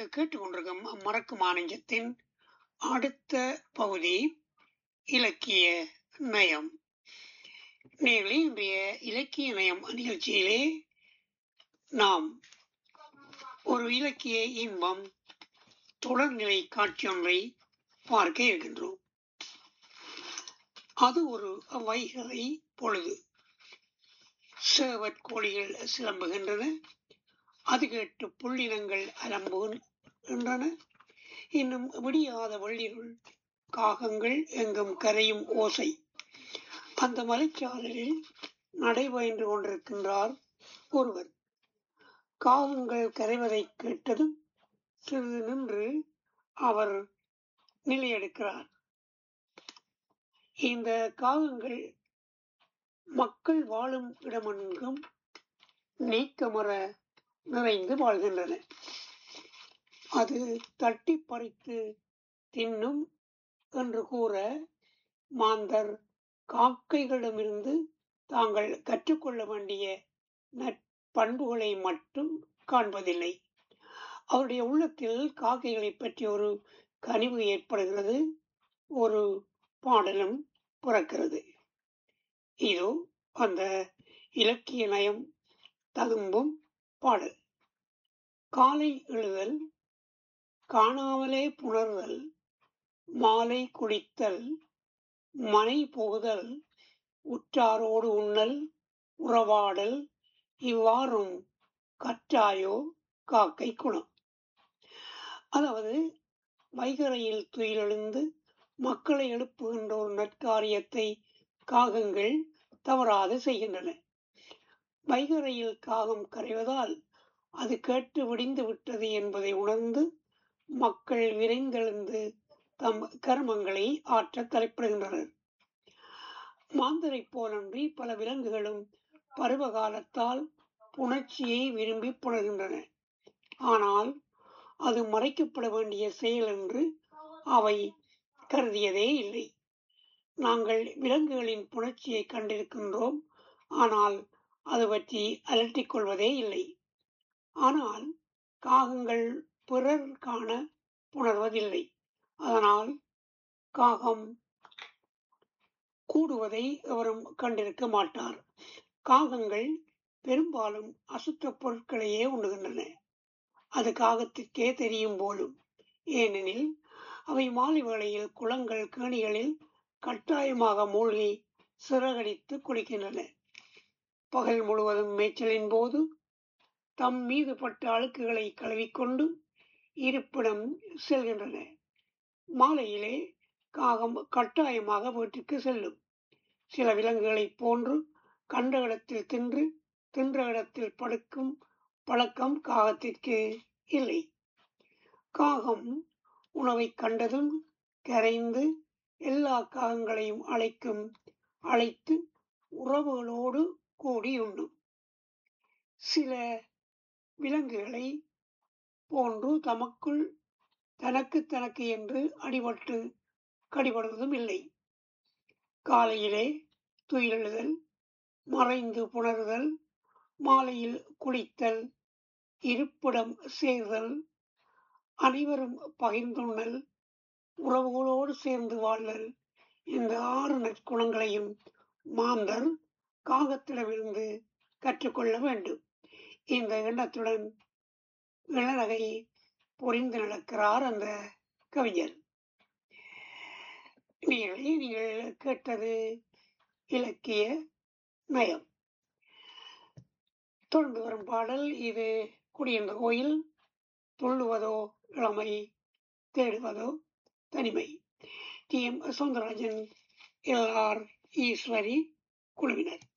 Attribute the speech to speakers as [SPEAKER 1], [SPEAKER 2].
[SPEAKER 1] கேட்டுக்கொண்டிருக்கும் மறக்கும் ஆனஞ்சத்தின் அடுத்த பகுதி இலக்கிய நயம் நேர்களே இன்றைய இலக்கிய நயம் நிகழ்ச்சியிலே நாம் ஒரு இலக்கிய இன்பம் தொடர்நிலை காட்சியொன்றை பார்க்க இருக்கின்றோம் அது ஒரு வைகரை பொழுது சேவற் கோழிகள் சிலம்புகின்றன அது கேட்டு புள்ளினங்கள் அலம்புகின்றன இன்னும் விடியாத வெள்ளிருள் காகங்கள் எங்கும் கரையும் ஓசை அந்த மலைச்சாரலில் நடைபயின்று கொண்டிருக்கின்றார் ஒருவர் காகங்கள் கரைவதைக் கேட்டதும் சிறிது நின்று அவர் நிலையெடுக்கிறார் இந்த காகங்கள் மக்கள் வாழும் இடமெங்கும் நீக்கமர நிறைந்து வாழ்கின்றன அது தட்டி பறித்து தின்னும் என்று கூற மாந்தர் காக்கைகளிடமிருந்து தாங்கள் கற்றுக்கொள்ள வேண்டிய நற்பண்புகளை மட்டும் காண்பதில்லை அவருடைய உள்ளத்தில் காக்கைகளை பற்றி ஒரு கனிவு ஏற்படுகிறது ஒரு பாடலும் பிறக்கிறது இதோ அந்த இலக்கிய நயம் ததும்பும் பாடல் காலை எழுதல் காணாமலே புணர்தல் மாலை குடித்தல் மனை போகுதல் உற்றாரோடு உண்ணல் உறவாடல் இவ்வாறும் கற்றாயோ காக்கை குணம் அதாவது வைகரையில் துயிலெழுந்து மக்களை எழுப்புகின்ற ஒரு நற்காரியத்தை காகங்கள் தவறாது செய்கின்றன வைகரையில் காகம் கரைவதால் அது கேட்டு விடிந்து விட்டது என்பதை உணர்ந்து மக்கள் விரைந்தெழுந்து தம் கர்மங்களை ஆற்ற தலைப்படுகின்றனர் மாந்தரைப் போலன்றி பல விலங்குகளும் பருவ காலத்தால் புணர்ச்சியை விரும்பி புணர்கின்றன ஆனால் அது மறைக்கப்பட வேண்டிய செயல் என்று அவை கருதியதே இல்லை நாங்கள் விலங்குகளின் புணர்ச்சியை கண்டிருக்கின்றோம் ஆனால் அது பற்றி அலட்டிக் கொள்வதே இல்லை ஆனால் காகங்கள் பிறர் காண புணர்வதில்லை அதனால் காகம் கூடுவதை எவரும் கண்டிருக்க மாட்டார் காகங்கள் பெரும்பாலும் அசுத்த பொருட்களையே உண்ணுகின்றன அது காகத்திற்கே தெரியும் போலும் ஏனெனில் அவை மாலை வேளையில் குளங்கள் கேணிகளில் கட்டாயமாக மூழ்கி சிறகடித்து குளிக்கின்றன பகல் முழுவதும் மேய்ச்சலின் போது தம் மீது பட்ட அழுக்குகளை கழுவிக்கொண்டு இருப்பிடம் செல்கின்றன மாலையிலே காகம் கட்டாயமாக வீட்டுக்கு செல்லும் சில விலங்குகளைப் போன்று கண்ட இடத்தில் தின்று தின்ற இடத்தில் படுக்கும் பழக்கம் காகத்திற்கு இல்லை காகம் உணவை கண்டதும் கரைந்து எல்லா காகங்களையும் அழைக்கும் அழைத்து உறவுகளோடு கூடி உண்ணும் சில விலங்குகளை போன்று தமக்குள் தனக்கு தனக்கு என்று அடிபட்டு கடிபடுவதும் இல்லை காலையிலே துயிலெழுதல் மறைந்து புணர்தல் மாலையில் குளித்தல் இருப்பிடம் சேர்தல் அனைவரும் பகிர்ந்துண்ணல் உறவுகளோடு சேர்ந்து வாழ்தல் இந்த ஆறு நற்குணங்களையும் மாந்தர் காகத்திடமிருந்து கற்றுக்கொள்ள வேண்டும் இந்த எண்ணத்துடன் இளநகை பொறிந்து நடக்கிறார் அந்த கவிஞர் நீங்களே நீங்கள் கேட்டது இலக்கிய நயம் தொடர்ந்து வரும் பாடல் இது குடியிருந்த கோயில் துள்ளுவதோ இளமை தேடுவதோ தனிமை T M Soundararajan L R Eswari குழுவினர்